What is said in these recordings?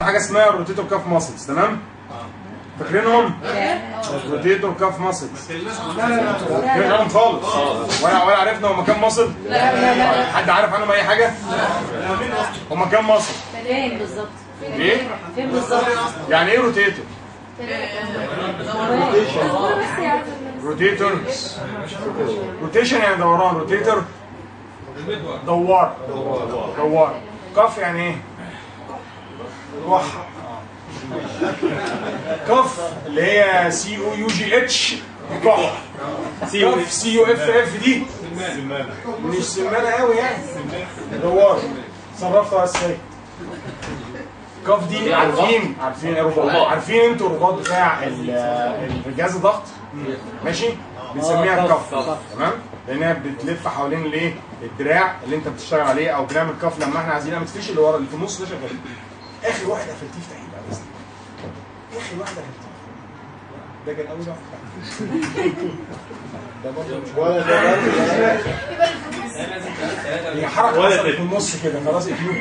حاجه اسمها روتيتور كاف ماسلز تمام فاكرينهم روتيتور كاف ماسلز فاكرينهم خالص ولا ولا عرفنا هما كام ماسل حد عارف عنهم اي حاجه هما كام ماسل فين بالظبط ايه فين بالظبط يعني ايه روتيتور بس يعني روتيتور روتيشن يعني دوران روتيتور دوار دوار كف يعني ايه روح كف اللي هي سي او يو جي اتش كف كف سي يو اف اف دي مش سمانه قوي يعني دوار صرفتها ازاي كف دي عارفين عارفين الرباط عارفين انتوا الرباط بتاع ال- الجهاز الضغط ماشي بنسميها الكف تمام لانها بتلف حوالين الايه الدراع اللي انت بتشتغل عليه او بنعمل كف لما احنا عايزين ما تفيش اللي ورا اللي في النص ده شغال اخر واحد قفلتيه افتحيه بقى بس اخر واحد قفلتيه ده كان اول واحد ده برضه مش ولا شغال هي حركه حصلت في النص كده خلاص اقفلوه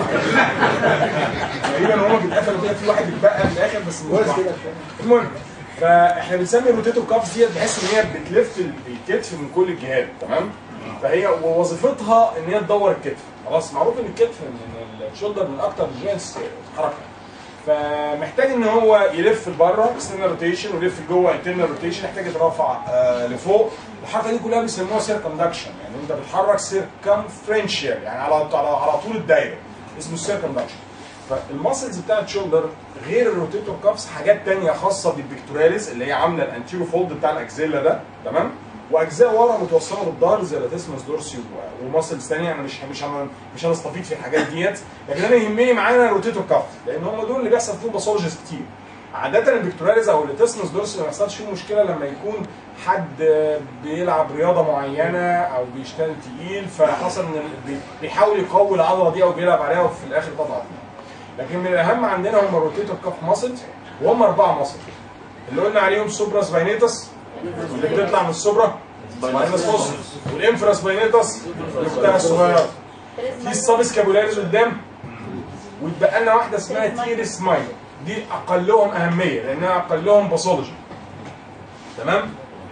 تقريبا هما بيتقفلوا كده في واحد اتبقى في الاخر بس مش واحد. المهم فاحنا بنسمي الروتيتو كاف ديت بحيث ان هي بتلف الكتف من كل الجهات تمام فهي ووظيفتها ان هي تدور الكتف خلاص معروف ان الكتف من الشولدر من اكتر الجوينتس حركه فمحتاج ان هو يلف لبره اكسترنال روتيشن ويلف لجوه انترنال روتيشن يحتاج يترفع آه لفوق الحركه دي كلها بيسموها سيركمدكشن يعني انت بتحرك سيركمفرنشال يعني على على على طول الدايره اسمه السيركمدكشن فالماسلز بتاعت شولدر غير الروتيتور كابس حاجات تانية خاصه بالبكتوراليز اللي هي عامله الانتيرو فولد بتاع الاكزيلا ده تمام واجزاء ورا متوصله بالظهر زي لاتيسمس دورسي و- وماسلز ثانيه انا مش مش هن- مش هنستفيد في الحاجات ديت لكن انا يهمني معانا الروتيتور كاف لان هم دول اللي بيحصل فيهم باثولوجيز كتير عاده البكتوراليز او اللاتيسمس دورسي ما بيحصلش فيه مشكله لما يكون حد بيلعب رياضه معينه او بيشتغل تقيل فحصل ان بي- بيحاول يقوي العضله دي او بيلعب عليها وفي الاخر تضعف لكن من الاهم عندنا هم الروتيتور كاف ماسلز وهم اربعه ماسل اللي قلنا عليهم سوبراس باينيتس اللي بتطلع من السوبرا سباينس فوسس والانفرا سباينيتس اللي بتاع الصغيره في السابسكابولاريز قدام ويتبقى لنا واحده اسمها تيرس ماينر دي اقلهم اهميه لانها اقلهم باثولوجي تمام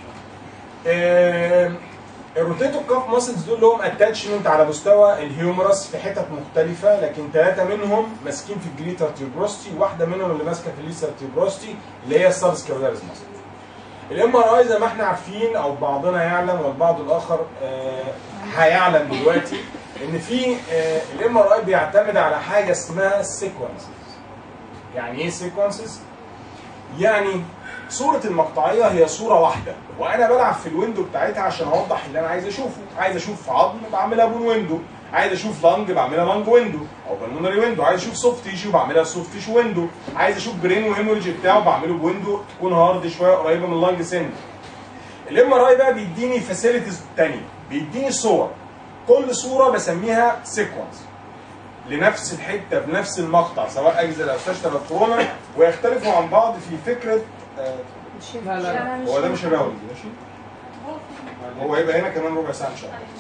آه الروتيتو كاف ماسلز دول لهم اتاتشمنت على مستوى الهيومرس في حتت مختلفه لكن ثلاثه منهم ماسكين في الجريتر تيوبروستي واحده منهم اللي ماسكه في الليسر تيوبروستي اللي هي السابسكابولاريز ماسل الام ار اي زي ما احنا عارفين او بعضنا يعلم والبعض الاخر آه، هيعلم دلوقتي ان في الام ار اي بيعتمد على حاجه اسمها سيكونسز يعني ايه سيكونسز يعني صورة المقطعية هي صورة واحدة وأنا بلعب في الويندو بتاعتها عشان أوضح اللي أنا عايز أشوفه عايز أشوف عظم بعملها بون ويندو عايز أشوف لانج بعملها لانج ويندو أو بالمونري ويندو عايز أشوف سوفت تيشو بعملها سوفت تيشو ويندو عايز أشوف برين وهيموريج بتاعه بعمله بويندو تكون هارد شوية قريبة من اللانج سن الام ار اي بقى بيديني فاسيلتيز تانية بيديني صور كل صورة بسميها سيكونس لنفس الحته بنفس المقطع سواء اجزاء او شاشه الكورونا ويختلفوا عن بعض في فكره آه، هو ده مش الراوند ماشي هو هيبقى هنا كمان ربع ساعه ان شاء الله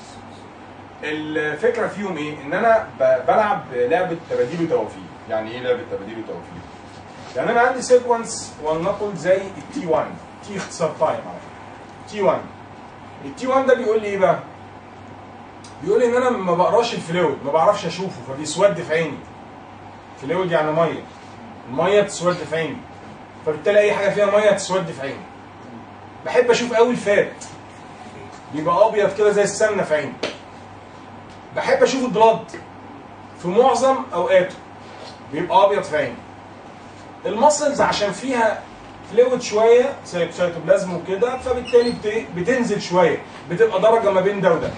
الفكره فيهم ايه ان انا ب- بلعب لعبه تباديل وتوافيق يعني ايه لعبه تباديل وتوافيق يعني انا عندي سيكونس ولنقل زي التي 1 تي اختصار تايم على فكره تي 1 التي 1 ده بيقول لي ايه بقى بيقول لي ان انا ما بقراش الفلويد ما بعرفش اشوفه فبيسود في عيني فلويد يعني ميه الميه تسود في عيني فبالتالي اي حاجه فيها ميه تسود في عيني بحب اشوف قوي الفات بيبقى ابيض كده زي السمنه في عيني بحب اشوف البلاد في معظم اوقاته بيبقى ابيض في عيني المسلز عشان فيها فلويد شويه زي سيتوبلازم وكده فبالتالي بت- بتنزل شويه بتبقى درجه ما بين ده وده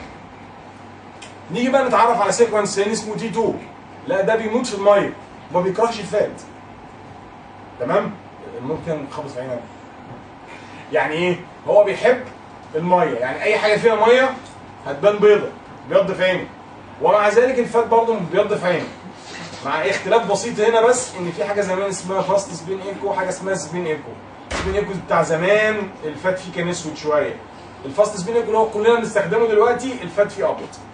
نيجي بقى نتعرف على سيكونس ثاني اسمه تي 2 لا ده بيموت في الميه ما بيكرهش الفات تمام ممكن خبط في عينك يعني ايه هو بيحب الميه يعني اي حاجه فيها ميه هتبان بيضه بيض في عينه ومع ذلك الفات برضه بيض في عينه مع اختلاف بسيط هنا بس ان في حاجه زمان اسمها فاست سبين ايكو وحاجه اسمها سبين ايكو سبين ايكو بتاع زمان الفات فيه كان اسود شويه الفاست سبين ايكو اللي هو كلنا بنستخدمه دلوقتي الفات فيه ابيض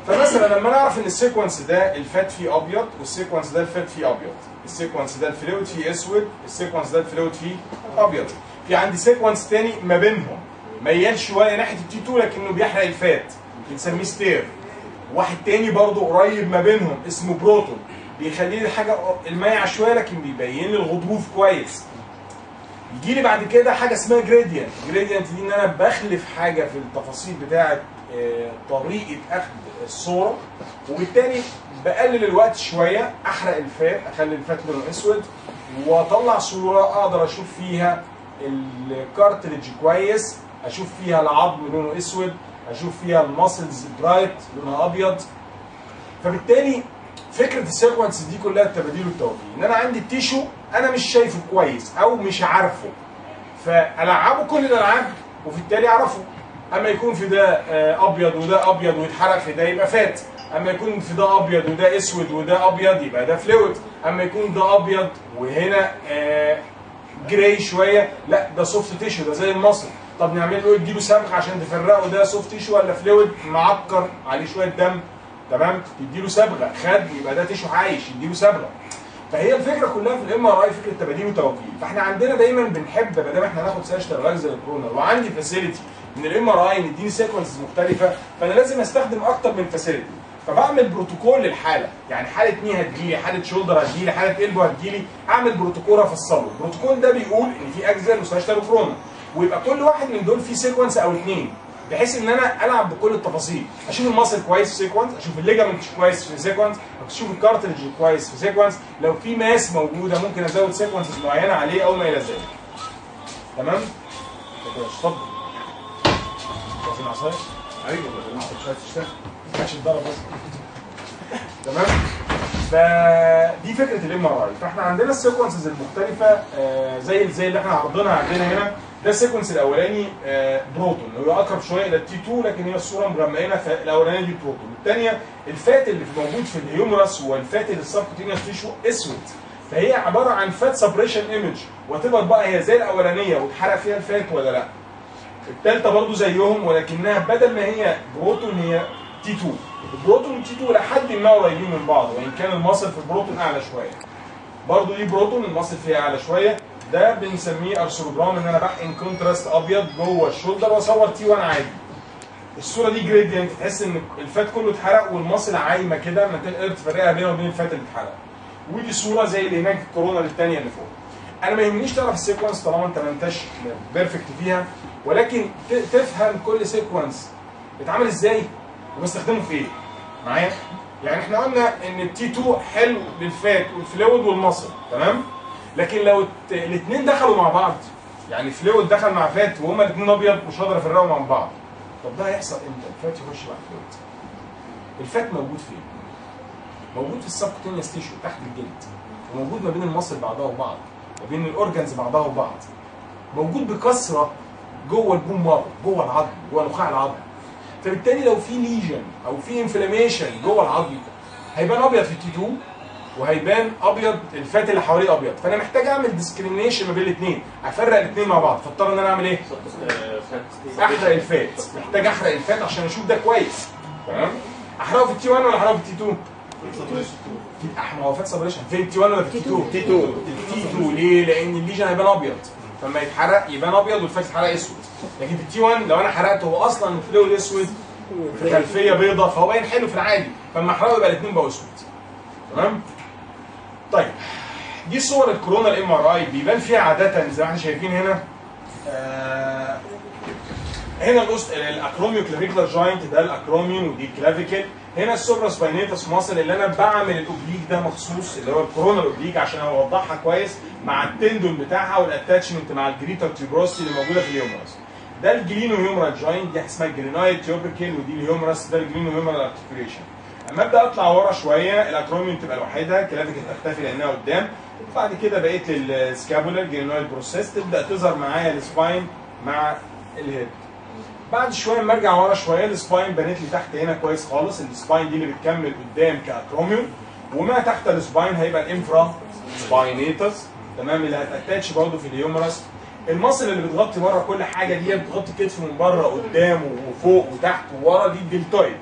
فمثلا لما نعرف ان السيكونس ده الفات فيه ابيض والسيكونس ده الفات فيه ابيض السيكونس ده الفلويد فيه اسود السيكونس ده الفلويد فيه ابيض في عندي سيكونس تاني ما بينهم ميال شويه ناحيه التي 2 لكنه بيحرق الفات بنسميه ستير واحد تاني برضه قريب ما بينهم اسمه بروتون بيخلي لي الحاجه المايعه شويه لكن بيبين لي الغضروف كويس يجي لي بعد كده حاجه اسمها جريدينت جريدينت دي ان انا بخلف حاجه في التفاصيل بتاعه آه، طريقه اخذ الصوره وبالتالي بقلل الوقت شويه احرق الفات اخلي الفات لونه اسود واطلع صوره اقدر اشوف فيها الكارتريج كويس اشوف فيها العظم لونه اسود اشوف فيها الماسلز برايت لونها ابيض فبالتالي فكره السيكونس دي كلها التباديل والتوفيق ان انا عندي التيشو انا مش شايفه كويس او مش عارفه فالعبه كل الالعاب وفي التالي اعرفه اما يكون في ده آه، ابيض وده ابيض ويتحرق في ده يبقى فات اما يكون في ده ابيض وده اسود وده ابيض يبقى ده فلويد اما يكون ده ابيض وهنا آه، جراي شويه لا ده سوفت تيشو ده زي المصل طب نعمل له إيه؟ اديله صبغ عشان تفرقه ده سوفت تيشو ولا فلويد معكر عليه شويه دم تمام تديله صبغه خد يبقى ده تيشو عايش يديله صبغه فهي الفكره كلها في الام ار اي فكره تباديل وتوكيل فاحنا عندنا دايما بنحب ما دام احنا هناخد سيرش ريلاكس الكورونا وعندي فاسيلتي من الام ار اي نديني سيكونسز مختلفه فانا لازم استخدم اكتر من فاسيلتي فبعمل بروتوكول للحاله يعني حاله ني هتجيلي حاله شولدر هتجيلي حاله البو هتجيلي اعمل بروتوكول افصله البروتوكول ده بيقول ان في اجزاء وساشتر وكورونا ويبقى كل واحد من دول فيه سيكونس او اثنين بحيث ان انا العب بكل التفاصيل اشوف الماسل كويس في سيكونس اشوف الليجامنت كويس في سيكونس اشوف الكارتريج كويس في سيكونس لو في ماس موجوده ممكن ازود سيكونسز معينه عليه او ما الى ذلك تمام كده اتفضل عايزين عصايه ايوه مش عايز تشتغل ما كانش اتضرب بس تمام فدي فكره الام ار اي فاحنا عندنا السيكونسز المختلفه آه، زي زي اللي احنا عرضناها عندنا هنا ده السيكونس الاولاني آه، بروتون هو اقرب شويه الى التي 2 لكن هي الصوره مغمقينه فالاولانيه دي بروتون الثانيه الفات اللي في- موجود في الهيومرس والفات اللي السبكوتينيوس تيشو اسود فهي عباره عن فات سبريشن ايمج وتبقى بقى هي زي الاولانيه واتحرق فيها الفات ولا لا الثالثه برضو زيهم ولكنها بدل ما هي بروتون هي تي 2 البروتون والتي 2 لحد ما قريبين من بعض وان كان المصل في البروتون اعلى شويه برضو دي بروتون المصل فيها اعلى شويه ده بنسميه ارثروجرام ان انا بحقن كونتراست ابيض جوه الشولدر واصور تي 1 عادي الصوره دي جريدينت تحس ان الفات كله اتحرق والمصل عايمه كده ما تقدر تفرقها بينها وبين الفات اللي اتحرق ودي صوره زي اللي هناك الكورونا الثانيه اللي فوق انا ما يهمنيش تعرف السيكونس طالما انت ما انتش بيرفكت فيها ولكن ت- تفهم كل سيكونس بيتعمل ازاي وبستخدمه في ايه معايا يعني احنا قلنا ان التي 2 حلو للفات والفلويد والمصل تمام لكن لو الاثنين دخلوا مع بعض يعني فلويد دخل مع فات وهما الاثنين ابيض مش هقدر افرقهم عن بعض طب ده هيحصل امتى الفات يخش مع الفلويد الفات موجود فين موجود في السبكوتينيوس تيشو تحت الجلد وموجود ما بين المصل بعضها وبعض ما بين الاورجنز بعضها وبعض موجود بكثره جوه البون مارو جوه العظم جوه نخاع العظم فبالتالي لو في ليجن او في انفلاميشن جوه العظم هيبان ابيض في التي 2 وهيبان ابيض الفات اللي حواليه ابيض فانا محتاج اعمل ديسكريميشن ما بين الاثنين افرق الاثنين مع بعض فاضطر ان انا اعمل ايه؟ احرق الفات محتاج احرق الفات عشان اشوف ده كويس تمام احرقه في التي 1 ولا احرقه في التي 2 في احمر هو فات سبريشن في التي 1 ولا في التي 2 تي 2 التي 2 ليه لان الليجن هيبان ابيض فلما يتحرق يبان ابيض والفات يتحرق اسود لكن في التي 1 لو انا حرقته هو اصلا الفلويد اسود في خلفيه بيضاء فهو باين حلو في العادي فلما احرقه يبقى الاثنين بقوا اسود تمام طيب دي صور الكورونا الام ار اي بيبان فيها عاده زي ما احنا شايفين هنا آه هنا الأس... الاكروميو كلافيكولار جوينت ده الاكروميون ودي الكلافيكل هنا السوبرا سباينيتس ماسل اللي انا بعمل الاوبليك ده مخصوص اللي هو الكورونا الاوبليك عشان اوضحها كويس مع التندون بتاعها والاتاتشمنت مع الجريتر تيوبروستي اللي موجوده في الهيومرس ده الجلينو هيومرال جوينت دي اسمها الجرينايت تيوبركل ودي الهيومرس ده الجلينو هيومرال ارتكيوليشن اما ابدا اطلع ورا شويه الاكروميون تبقى لوحدها الكلافيكل تختفي لانها قدام بعد كده بقيت السكابولار جرينايت بروسيس تبدا تظهر معايا السباين مع الهيد بعد شويه لما ارجع ورا شويه السباين بنت لي تحت هنا كويس خالص السباين دي اللي بتكمل قدام كاكروميون وما تحت السباين هيبقى الانفرا سباينيتس تمام اللي هتاتاتش برضه في اليومرس المصل اللي بتغطي بره كل حاجه دي بتغطي كتف من بره قدام وفوق وتحت وورا دي الدلتويد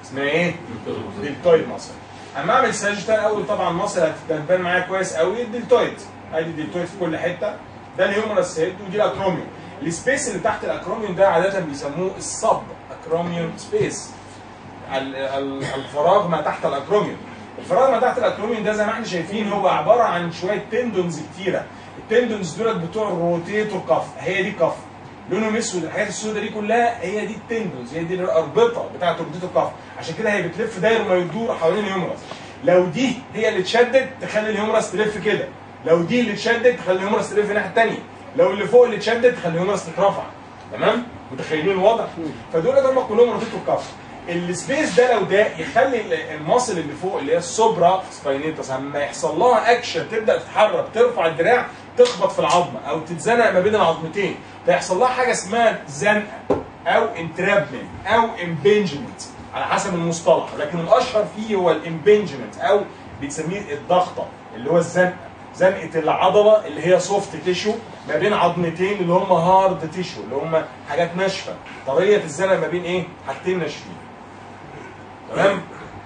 اسمها ايه؟ دلتويد ماسل اما اعمل ساجيتال اول طبعا ماسل هتبان معايا كويس قوي الدلتويد ادي الدلتويد في كل حته ده الهيومرس هيد ودي الاكروميون السبيس اللي تحت الاكروميون ده عاده بيسموه السب اكروميون سبيس ال- ال- الفراغ ما تحت الاكروميون الفراغ ما تحت الاكروميون ده زي ما احنا شايفين هو عباره عن شويه تندونز كتيره التندونز دولت بتوع الروتيتور كف هي دي كف لونهم اسود الحاجات السوداء دي كلها هي دي التندونز هي دي الاربطه بتاعه روتيتور كف عشان كده هي بتلف داير ما يدور حوالين الهيومرس لو دي هي اللي اتشدت تخلي الهيومرس تلف كده لو دي اللي اتشدت تخلي الهيومرس تلف الناحيه الثانيه لو اللي فوق اللي اتشدت تخلي الهيومرس تترفع تمام متخيلين الوضع فدول هم كلهم روتيتور كف السبيس ده لو ده يخلي ال- الماسل اللي فوق اللي هي السوبرا سباينيتس اما يحصل لها اكشن تبدا تتحرك ترفع الدراع تخبط في العظمه او تتزنق ما بين العظمتين فيحصل لها حاجه اسمها زنقه او انترابمنت او امبنجمنت على حسب المصطلح لكن الاشهر فيه هو الامبنجمنت او بنسميه الضغطه اللي هو الزنقه زنقه العضله اللي هي سوفت تيشو ما بين عظمتين اللي هم هارد تيشو اللي هم حاجات ناشفه طريه الزنقه ما بين ايه حاجتين ناشفين تمام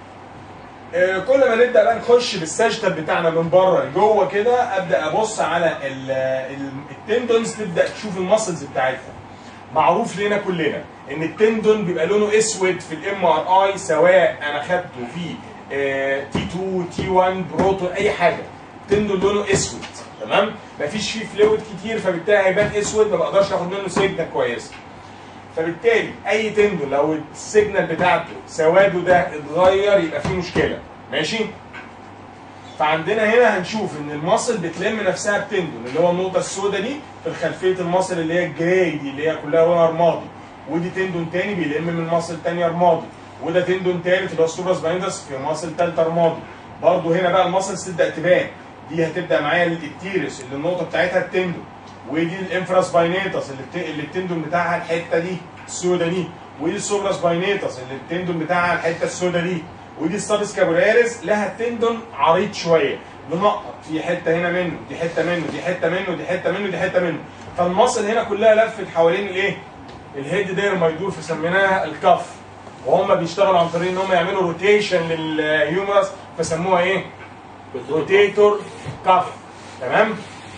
آه، كل ما نبدا بقى نخش بالساجتال بتاعنا من بره لجوه كده ابدا ابص على ال- ال- التندونز تبدا تشوف المسلز بتاعتها معروف لنا كلنا ان التندون بيبقى لونه اسود في الام ار اي سواء انا خدته في تي 2 تي 1 بروتون اي حاجه التندون لونه اسود تمام مفيش فيه فلويد كتير فبالتالي هيبان اسود ما بقدرش اخد منه سيجنال كويسه فبالتالي اي تندون لو السيجنال بتاعته سواده ده اتغير يبقى فيه مشكله ماشي فعندنا هنا هنشوف ان المصل بتلم نفسها بتندون اللي هو النقطه السوداء دي في خلفيه المصل اللي هي الجراي دي اللي هي كلها لونها رمادي ودي تندون تاني بيلم من مصل تانية رمادي وده تندون تالت اللي هو السوبراس بايندس في مصل تالتة رمادي برضه هنا بقى المصل تبدا تبان دي هتبدا معايا التيرس اللي النقطه بتاعتها التندون ودي الانفراس باينيتس اللي الت- اللي التندون بتاعها الحته دي السوداء دي ودي السوبراس باينيتس اللي التندون بتاعها الحته السوداء دي ودي السابسكابولاريس لها تندون عريض شويه منقط في حته هنا منه دي حته منه دي حته منه دي حته منه دي حته منه فالمصل هنا كلها لفت حوالين الايه؟ الهيد داير ما يدور فسميناها الكف وهم بيشتغلوا عن طريق ان هم يعملوا روتيشن للهيومرس فسموها ايه؟ روتيتور كف تمام؟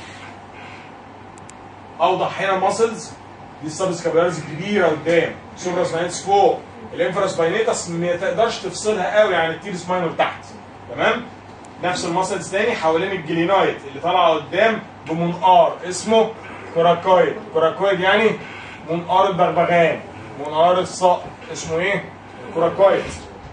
اوضح هنا ماسلز دي السبسكابيلاريز كبيره قدام سوبراس باينيتس فوق الانفراس باينيتس ما تقدرش تفصلها قوي عن التيرس ماينور تحت تمام نفس الماسلز تاني حوالين الجلينايت اللي طالعه قدام بمنقار اسمه كوراكويد كوراكويد يعني منقار البغبغان منقار الصقر اسمه ايه كوراكويد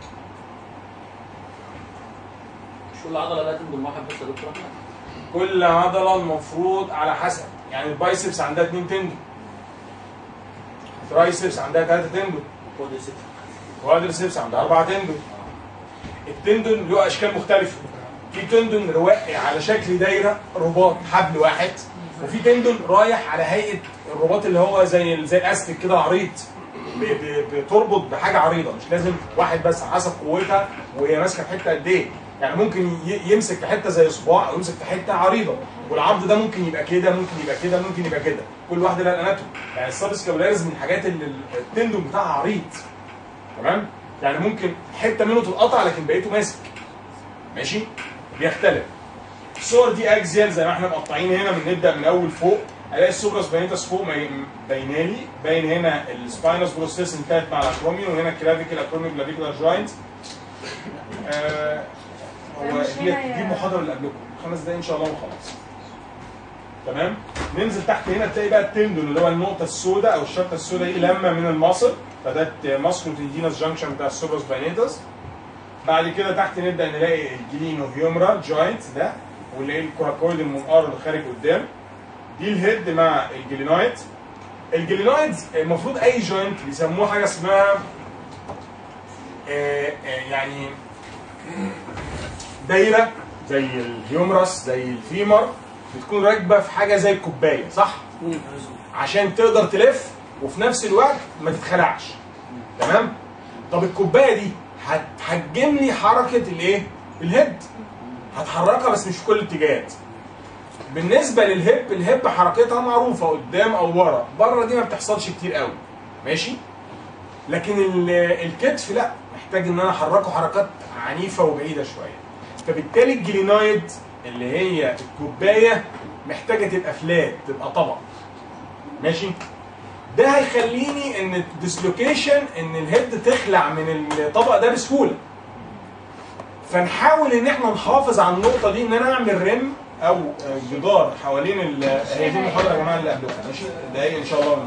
مش كل عضله لها تندون واحد بس يا دكتور احمد كل عضله المفروض على حسب يعني البايسبس عندها اتنين تندون الترايسبس عندها ثلاثه تندون كوادريسبس كوادرسبس عندها اربعه تندون التندون له اشكال مختلفه في تندون رواقي على شكل دايره رباط حبل واحد وفي تندون رايح على هيئه الرباط اللي هو زي زي الاستيك كده عريض ب- ب- بتربط بحاجه عريضه مش لازم واحد بس على حسب قوتها وهي ماسكه في حته قد ايه يعني ممكن ي- يمسك في حته زي صباع او يمسك في حته عريضه والعرض ده ممكن يبقى كده ممكن يبقى كده ممكن يبقى كده كل واحده لها الاناتوم يعني السابسكابولاريز من الحاجات اللي التندون بتاعها عريض تمام يعني ممكن حته منه تتقطع لكن بقيته ماسك ماشي بيختلف الصور دي اكزيال زي ما احنا مقطعين هنا بنبدا من اول فوق الاقي السوبراس باينيتاس فوق باينالي باين هنا السباينوس بروستيس انتهت مع الاكروميون وهنا الكلافيكال اكروميون كلافيكولار جوينت آه هو مش دي, هنا يا- دي المحاضره اللي قبلكم خمس دقايق ان شاء الله وخلاص تمام ننزل تحت هنا تلاقي بقى التندون اللي هو النقطه السوداء او الشرطه السوداء دي لما من المصل فده ماسكو تندينس جانكشن بتاع السوبراس باينيتاس بعد كده تحت نبدا نلاقي الجلينو هيومرا جوينت ده ونلاقي الكوراكويد المنقار اللي خارج قدام دي الهيد مع الجلينويد الجلينويد المفروض اي جوينت بيسموه حاجه اسمها آه، آه، يعني دايره زي الهيومرس زي الفيمر بتكون راكبه في حاجه زي الكوبايه صح؟ عشان تقدر تلف وفي نفس الوقت ما تتخلعش تمام؟ طب الكوبايه دي هتحجم لي حركه الايه؟ الهيد هتحركها بس مش في كل الاتجاهات بالنسبه للهيب الهيب حركتها معروفه قدام او ورا بره دي ما بتحصلش كتير قوي ماشي لكن ال- الكتف لا محتاج ان انا احركه حركات عنيفه وبعيده شويه فبالتالي الجلينويد اللي هي الكوبايه محتاجه تبقى فلات تبقى طبق ماشي ده هيخليني ان الديسلوكيشن ان الهيد تخلع من الطبق ده بسهوله فنحاول ان احنا نحافظ على النقطه دي ان انا اعمل رم او آه، جدار حوالين ال- هي دي المحاضره يا جماعه اللي قبلها ماشي ده هي ان شاء الله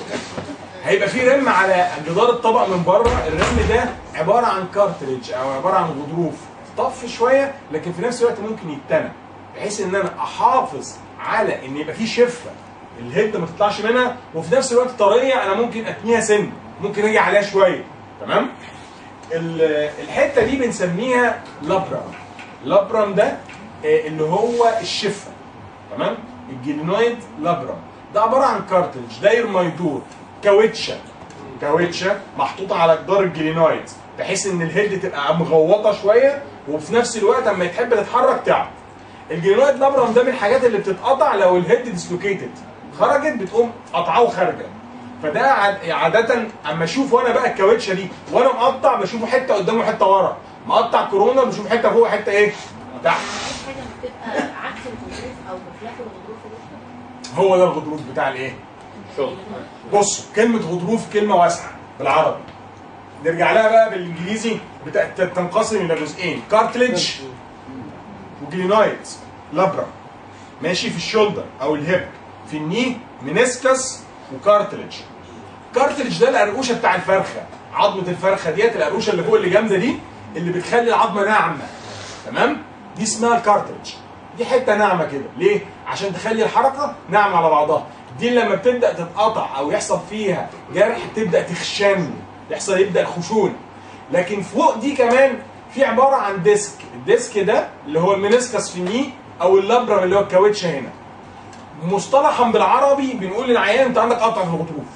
هيبقى في رم على جدار الطبق من بره الرم ده عباره عن كارتريج او عباره عن غضروف طف شويه لكن في نفس الوقت ممكن يتنى بحيث ان انا احافظ على ان يبقى في شفه الهيد ما تطلعش منها وفي نفس الوقت طريه انا ممكن اتنيها سن ممكن اجي عليها شويه تمام ال- الحته دي بنسميها لابرام لابرام ده آه، اللي هو الشفه تمام الجلينويد لابرام ده عباره عن كارتلج داير ما يدور كاوتشه كاوتشه محطوطه على جدار الجلينويد بحيث ان الهيد تبقى مغوطه شويه وفي نفس الوقت اما تحب تتحرك تعرف الجلينويد لابرام ده من الحاجات اللي بتتقطع لو الهيد ديسلوكيتد خرجت بتقوم قطعاه وخارجه فده عاد- عادة اما اشوف وانا بقى الكاوتشه دي وانا مقطع بشوفه حته قدام وحته ورا مقطع كورونا بشوف حته فوق وحته ايه تحت في حاجه بتبقى عكس الغضروف او بخلاف الغضروف اللي هو ده الغضروف بتاع الايه شغل بص كلمة غضروف كلمة واسعة بالعربي نرجع لها بقى بالانجليزي بتا- تنقسم الى جزئين كارتليج وجلينويد لابرا ماشي في الشولدر او الهيب في الني منسكس وكارتليج كارتليج ده القرقوشه بتاع الفرخه عظمه الفرخه ديت القرقوشه اللي فوق اللي جامده دي اللي بتخلي العظمه ناعمه تمام دي اسمها الكارتليج دي حته ناعمه كده ليه عشان تخلي الحركه ناعمه على بعضها دي لما بتبدا تتقطع او يحصل فيها جرح تبدا تخشن يحصل يبدا الخشون لكن فوق دي كمان في عباره عن ديسك الديسك ده اللي هو المنسكس في الني او اللابرم اللي هو الكاوتش هنا مصطلحا بالعربي بنقول للعيان انت عندك قطع في الغضروف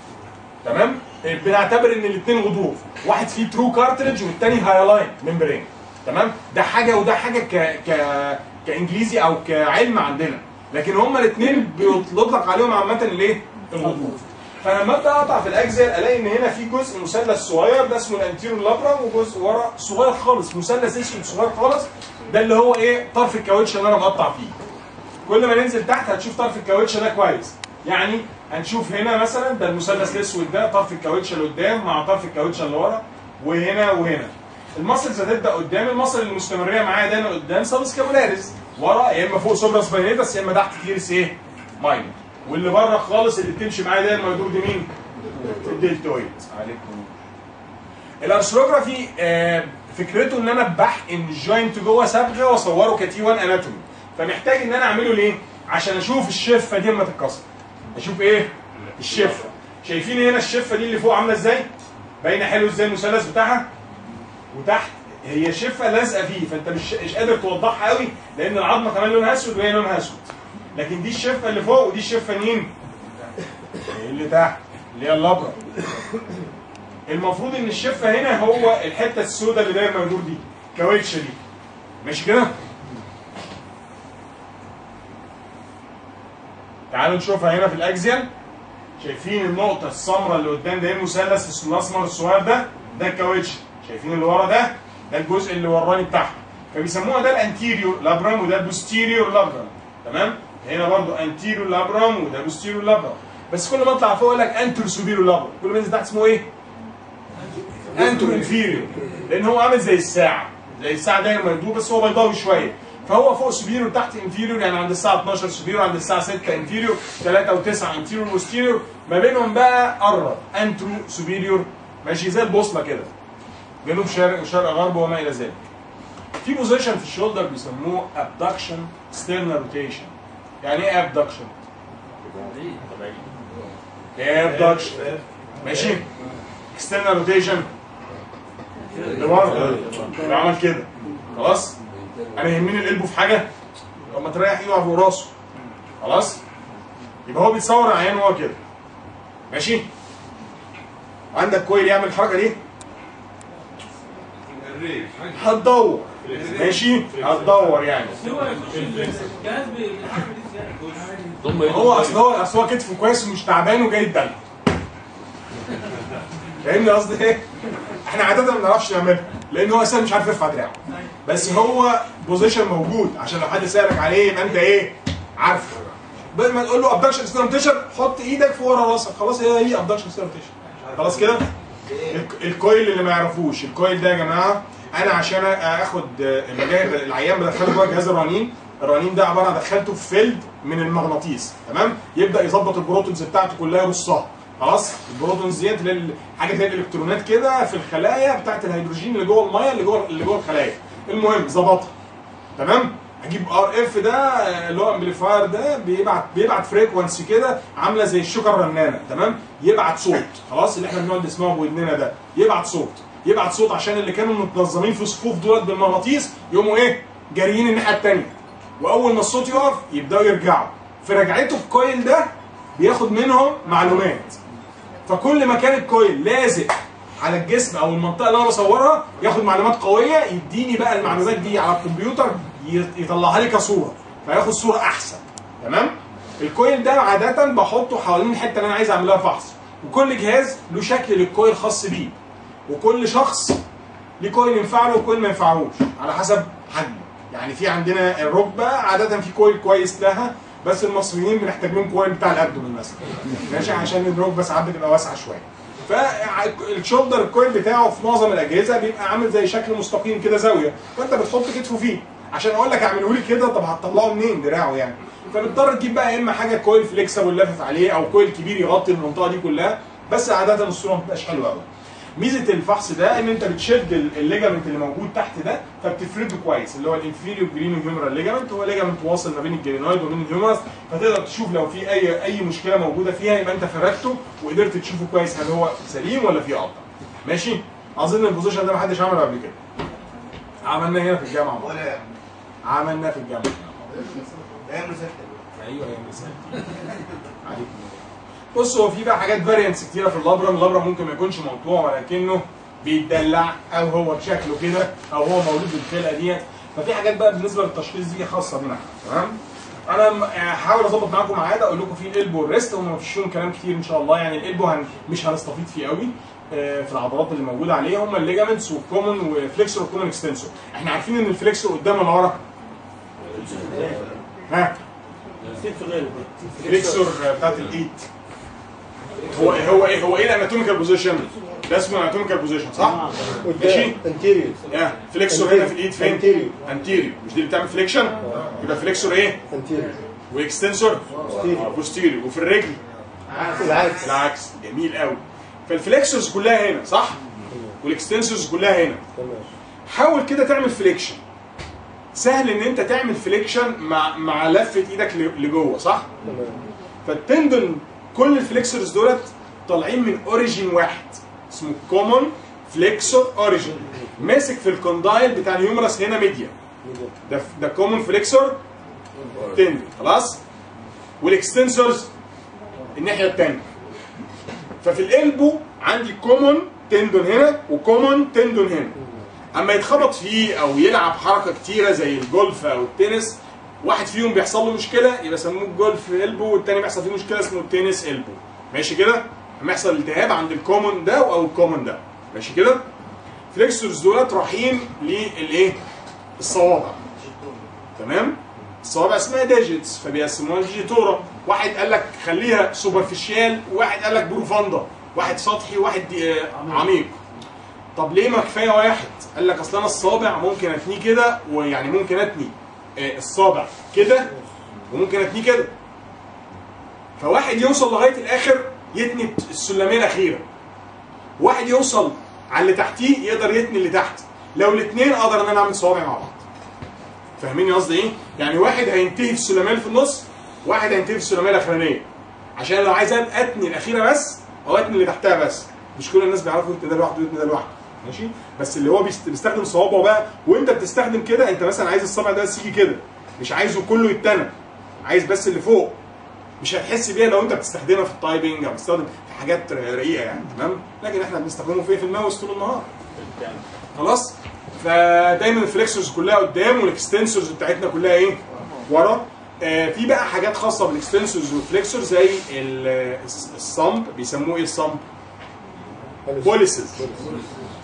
تمام بنعتبر ان الاثنين غضروف واحد فيه ترو كارتريج والتاني هايلاين ممبرين تمام ده حاجه وده حاجه ك ك كانجليزي او كعلم عندنا لكن هما الاثنين بيطلق عليهم عامه الايه الغضروف فلما ابدا اقطع في الاجزاء الاقي ان هنا في جزء مثلث صغير ده اسمه الانتيرو لابرا وجزء ورا صغير خالص مثلث اسود صغير خالص ده اللي هو ايه طرف الكاوتش اللي انا مقطع فيه كل ما ننزل تحت هتشوف طرف الكاوتش ده كويس يعني هنشوف هنا مثلا ده المثلث الاسود ده طرف الكاوتش اللي قدام مع طرف الكاوتش اللي ورا وهنا وهنا الماسلز هتبدا قدام الماسل المستمريه معايا دايما قدام سابسكابولاريز ورا يا اما فوق سوبرا سباينيتس يا اما تحت تيرس ايه ماينر واللي بره خالص اللي بتمشي معايا دايما يدور دي مين الدلتويد عليكم الارثروجرافي آه فكرته ان انا بحقن الجوينت جوه صبغه واصوره كتي 1 اناتومي فمحتاج ان انا اعمله ليه؟ عشان اشوف الشفه دي اما تتكسر اشوف ايه؟ الشفه شايفين هنا الشفه دي اللي فوق عامله ازاي؟ باينه حلو ازاي المثلث بتاعها؟ وتحت هي شفه لازقه فيه فانت مش مش قادر توضحها قوي لان العظمه كمان لونها اسود وهي لونها اسود لكن دي الشفه اللي فوق ودي الشفه مين؟ اللي تحت اللي هي اللبره المفروض ان الشفه هنا هو الحته السوداء اللي دايما موجود دي كاوتش دي ماشي كده؟ تعالوا نشوفها هنا في الاكزيال شايفين النقطة السمراء اللي قدام ده ايه المثلث الاسمر الصغير ده؟ ده الكاوتش شايفين اللي ورا ده؟ ده الجزء اللي وراني بتاعها فبيسموها ده الانتيريور لابرام وده البوستيريور لابرام تمام؟ هنا برضو انتيريور لابرام وده بوستيريور لابرام بس كل ما اطلع فوق يقول لك انتر سوبيريور لابرام كل ما انزل تحت اسمه ايه؟ انتر انفيريور لان هو عامل زي الساعة زي الساعة دايما مندوب بس هو بيضاوي شوية فهو فوق سوبيريور تحت انفيريور يعني عند الساعه 12 سوبيريور عند الساعه 6 انفيريور 3 و9 انتيريور وستيريور ما بينهم بقى قرب انترو سوبيريور ماشي زي البوصله كده جنوب شرق وشرق غرب وما الى ذلك في بوزيشن في الشولدر بيسموه ابدكشن ستيرنال روتيشن يعني ايه ابدكشن؟ ايه ابدكشن ماشي اكسترنال روتيشن لبره اللي عمل كده خلاص انا يهمني القلب في حاجه طب ما تريح ايده فوق راسه خلاص يبقى هو بيتصور العيان وهو كده ماشي عندك كويل يعمل الحركه دي هتدور ماشي هتدور يعني ضم هو اصل هو اصل هو كتفه كويس ومش تعبان وجاي يتدلع فاهمني قصدي ايه؟ احنا عاده ما بنعرفش نعملها لان هو اساسا مش عارف يرفع دراعه بس هو بوزيشن موجود عشان لو حد سالك عليه يبقى انت ايه عارفه بدل ما تقول له ابدكشن ستيرنتيشن حط ايدك في ورا راسك خلاص هي هي ابدكشن ستيرنتيشن خلاص كده الك- الكويل اللي ما يعرفوش الكويل ده يا جماعه انا عشان اخد المجاهد العيان بدخله جوه جهاز الرنين الرنين ده عباره عن دخلته في فيلد من المغناطيس تمام يبدا يظبط البروتونز بتاعته كلها يرصها خلاص البروتونز ديت اللي هي حاجه زي الالكترونات كده في الخلايا بتاعت الهيدروجين اللي جوه الميه اللي جوه اللي جوه الخلايا المهم ظبطها تمام اجيب ار اف ده آه، اللي هو امبليفاير ده بيبعت بيبعت فريكونسي كده عامله زي الشوكه الرنانه تمام يبعت صوت خلاص اللي احنا بنقعد نسمعه بودننا ده يبعت صوت يبعت صوت عشان اللي كانوا متنظمين في صفوف دولت بالمغناطيس يقوموا ايه جاريين الناحيه الثانيه واول ما الصوت يقف يبداوا يرجعوا في رجعته في كويل ده بياخد منهم معلومات فكل ما كان الكويل لازق على الجسم او المنطقه اللي انا بصورها ياخد معلومات قويه يديني بقى المعلومات دي على الكمبيوتر ي- يطلعها لي كصوره فياخد صوره احسن تمام الكويل ده عاده بحطه حوالين الحته اللي انا عايز اعملها فحص وكل جهاز له شكل للكويل خاص بيه وكل شخص ليه كويل ينفع له وكويل ما ينفعوش على حسب حجمه يعني في عندنا الركبه عاده في كويل كويس لها بس المصريين بنحتاج لهم كويل بتاع الابدومين مثلا ماشي عشان الركبه ساعات بتبقى واسعه شويه فالشولدر الكويل بتاعه في معظم الاجهزه بيبقى عامل زي شكل مستقيم كده زاويه فانت بتحط كتفه فيه عشان اقول لك اعمله لي كده طب هتطلعه منين دراعه يعني فبتضطر تجيب بقى يا اما حاجه كويل فليكسبل لافف عليه او كويل كبير يغطي المنطقه دي كلها بس عاده الصوره ما بتبقاش حلوه قوي ميزه الفحص ده ان انت بتشد ال- الليجامنت اللي موجود تحت ده فبتفرده كويس اللي هو الانفيريور جرينو هيومرال ليجامنت هو ليجامنت واصل ما بين الجرينويد وبين الهيومرس فتقدر تشوف لو في اي اي مشكله موجوده فيها يبقى انت فردته وقدرت تشوفه كويس هل هو سليم ولا في قطع ماشي اظن البوزيشن ده ما حدش عمله قبل كده عملناه هنا في الجامعه مرة. ولا عملناه في الجامعه ايام مسافه ايوه يا مساء عليكم بص هو في بقى حاجات فاريانتس كتيره في اللابرا اللابرا ممكن ما يكونش موضوع ولكنه بيتدلع او هو بشكله كده او هو مولود بالخلقه ديت ففي حاجات بقى بالنسبه للتشخيص دي خاصه بينا تمام انا م- هحاول اظبط معاكم ميعاد اقول لكم فيه الالبو والريست هم مفيش فيهم كلام كتير ان شاء الله يعني الالبو هن مش هنستفيد فيه قوي آه، في العضلات اللي موجوده عليه هم الليجامنتس والكومن وفليكسور والكومن اكستنسور احنا عارفين ان الفليكسور قدام ولا ورا؟ ها فليكسور بتاعت الايد هو هو ايه هو ايه الاناتوميكال بوزيشن؟ ده اسمه الاناتوميكال بوزيشن صح؟ ماشي؟ انتيريور يا فليكسور هنا في الايد فين؟ Anterior. انتيريور مش دي اللي بتعمل فليكشن؟ يبقى فليكسور ايه؟ انتيريور واكستنسور؟ بوستيريور وفي الرجل العكس العكس جميل قوي فالفليكسورز كلها هنا صح؟ والاكستنسورز كلها هنا تمام حاول كده تعمل فليكشن سهل ان انت تعمل فليكشن مع مع لفه ايدك ل- لجوه صح؟ تمام فالتندن كل الفليكسورز دولت طالعين من اوريجين واحد اسمه كومون فليكسور اوريجين ماسك في الكوندايل بتاع الهيومرس هنا ميديا ميديا. ده ده كومون فليكسور تندن خلاص والاكستنسورز الناحيه الثانيه ففي القلبو عندي كومون تندون هنا وكومون تندون هنا اما يتخبط فيه او يلعب حركه كتيره زي الجولف او التنس واحد فيهم بيحصل له مشكله يبقى سموه الجولف البو والتاني بيحصل فيه مشكله اسمه التنس البو ماشي كده اما يحصل التهاب عند الكومون ده او الكومون ده ماشي كده فليكسورز دولت رايحين للايه الصوابع تمام الصوابع اسمها ديجيتس فبيقسموها ديجيتورا واحد قال لك خليها سوبرفيشال وواحد قال لك بروفاندا واحد سطحي وواحد دي- آه، عميق طب ليه ما كفايه واحد قال لك اصل انا الصابع ممكن اتنيه كده ويعني ممكن اتني آه، الصابع كده وممكن اتنيه كده فواحد يوصل لغايه الاخر يتني السلميه الاخيره واحد يوصل على اللي تحتيه يقدر يتني اللي تحت لو الاثنين اقدر ان انا اعمل صوابع مع بعض فاهمين قصدي ايه؟ يعني واحد هينتهي في السلميه اللي في النص واحد هينتهي في السلميه الاخرانيه عشان لو عايز أبقى اتني الاخيره بس او اتني اللي تحتها بس مش كل الناس بيعرفوا يتني ده لوحده ويتني ده لوحده ماشي بس اللي هو بيست- بيستخدم صوابعه بقى وانت بتستخدم كده انت مثلا عايز الصابع ده بس يجي كده مش عايزه كله يتنى عايز بس اللي فوق مش هتحس بيها لو انت بتستخدمها في التايبنج او بتستخدم في حاجات رقيقه يعني تمام لكن احنا بنستخدمه في إيه؟ في الماوس طول النهار خلاص فدايما الفليكسورز كلها قدام والاكستنسورز بتاعتنا كلها ايه ورا آه في بقى حاجات خاصه بالاكستنسورز والفليكسور زي ال- الصمب بيسموه ايه الصمب بوليسز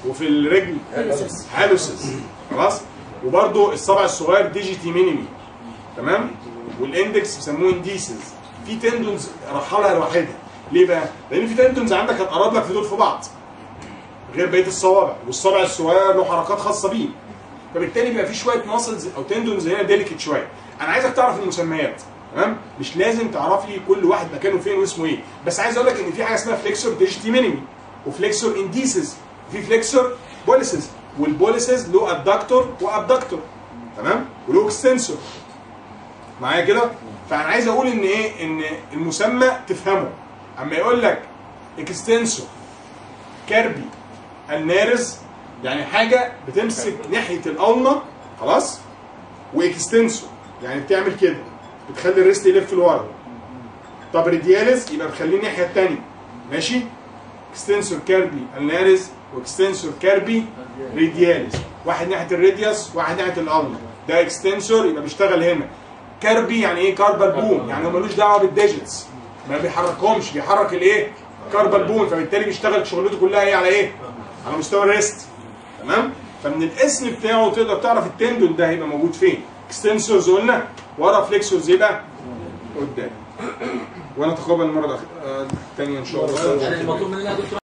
وفي الرجل هالوسز خلاص وبرده الصبع الصغير ديجيتي مينيمي تمام والاندكس بيسموه انديسز في تندونز رحلها لوحدها ليه بقى؟ لان في تندونز عندك هتقرب لك في دول في بعض غير بقيه الصوابع والصبع الصغير له حركات خاصه بيه فبالتالي بيبقى في شويه ماسلز او تندونز هنا ديليكت شويه انا عايزك تعرف المسميات تمام مش لازم تعرف لي كل واحد مكانه فين واسمه ايه بس عايز اقول لك ان في حاجه اسمها فليكسور ديجيتي مينيمي وفليكسور انديسز في فليكسور بوليسز والبوليسز له ادكتور وابدكتور تمام وله اكستنسور معايا كده فانا عايز اقول ان ايه ان المسمى تفهمه اما يقول لك اكستنسور كاربي النارز يعني حاجه بتمسك ناحيه القلمه خلاص واكستنسور يعني بتعمل كده بتخلي الريست يلف لورا طب ريدياليز يبقى بتخليه الناحيه الثانيه ماشي اكستنسور كاربي النارز واكستنسور كاربي ريدياليز واحد ناحيه الريديوس واحد ناحيه القلمه ده اكستنسور يبقى بيشتغل هنا كاربي يعني ايه كاربال بون يعني هو ملوش دعوه بالديجيتس ما بيحركهمش بيحرك الايه كاربال بون فبالتالي بيشتغل شغلته كلها ايه على ايه على مستوى الريست تمام فمن الاسم بتاعه تقدر تعرف التندون ده هيبقى موجود فين اكستنسورز قلنا ورا فليكسورز يبقى قدام وانا اتقابل المره الأخ- آه، الثانيه ان شاء الله يعني المطلوب مننا يا دكتور